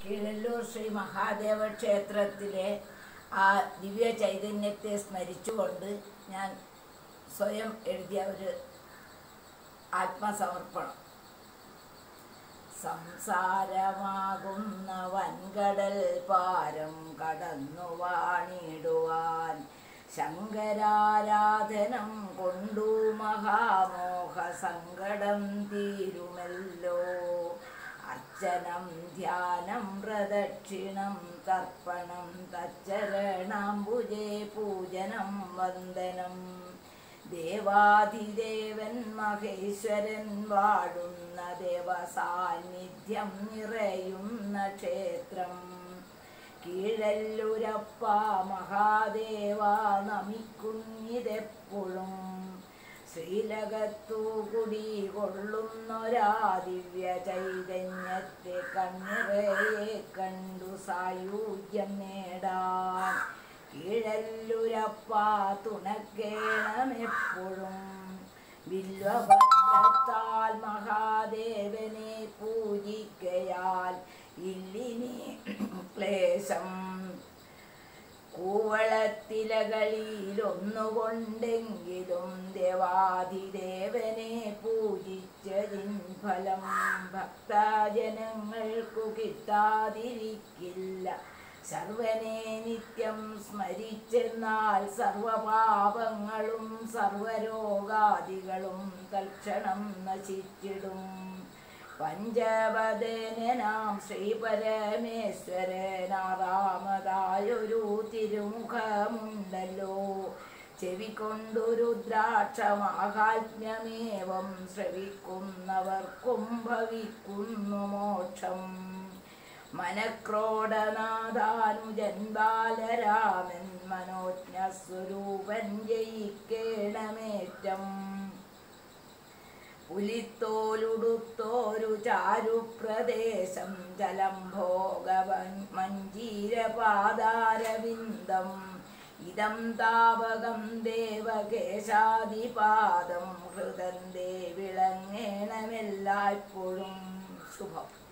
കീഴല്ലൂർ ശ്രീ മഹാദേവ ക്ഷേത്രത്തിലെ ആ ദിവ്യ ചൈതന്യത്തെ സ്മരിച്ചുകൊണ്ട് ഞാൻ സ്വയം എഴുതിയ ഒരു ആത്മസമർപ്പണം സംസാരമാകുന്ന വൻകടൽ പാരം കടന്നു വാണിടുവാൻ ശങ്കരാരാധനം കൊണ്ടു മഹാമോഹ സങ്കടം തീരുമല്ലോ അർച്ചനം ധ്യാനം പ്രദക്ഷിണം തർപ്പണം തച്ചരണാംബുജേ പൂജനം വന്ദനം ദേവാധിദേവൻ മഹേശ്വരൻ വാഴുന്ന ദേവസാന്നിധ്യം നിറയുന്ന ക്ഷേത്രം കീഴല്ലൂരപ്പ മഹാദേവ നമിക്കുന്നിതെപ്പോഴും ശ്രീലകത്തു കുടി കൊള്ളുന്നൊരാ ദിവ്യ ചൈതന്യത്തെ കണ്ണിറയെ കണ്ടു സായുജ്യം നേടാൻ കീഴല്ലൂരപ്പ തുണക്കേണമെപ്പോഴും വില്വഭദ്രത്താൽ മഹാദേവനെ പൂജിക്കയാൽ ഇല്ലിനി ക്ലേശം കൂവളത്തിലകളിലൊന്നുകൊണ്ടെങ്കിലും ദേവാധിദേവനെ പൂജിച്ചതിൻ ഫലം ഭക്തജനങ്ങൾക്കു കിട്ടാതിരിക്കില്ല സർവനെ നിത്യം സ്മരിച്ചെന്നാൽ സർവപാപങ്ങളും സർവരോഗാദികളും തൽക്ഷണം നശിച്ചിടും പഞ്ചവദനാം ശ്രീപരമേശ്വരനാറാമതായൊരു തിരുമുഖമുണ്ടല്ലോ ചെവിക്കൊണ്ടു രുദ്രാക്ഷമാഹാത്മ്യമേവം ശ്രവിക്കുന്നവർക്കും ഭവിക്കുന്നു മോക്ഷം മനക്രോഡനാഥാനുജൻ ബാലരാമൻ മനോജ്ഞ സ്വരൂപൻ ജയിക്കേണമേറ്റം പുലിത്തോലുടുത്തോരു ചാരുപ്രദേശം ജലം ഭോഗവൻ മഞ്ജീരപാദാരവിന്ദം ഇതം താപകം ദേവകേശാദിപാദം ഹൃദന്തേ വിളങ്ങേണമെല്ലായ്പ്പോഴും ശുഭം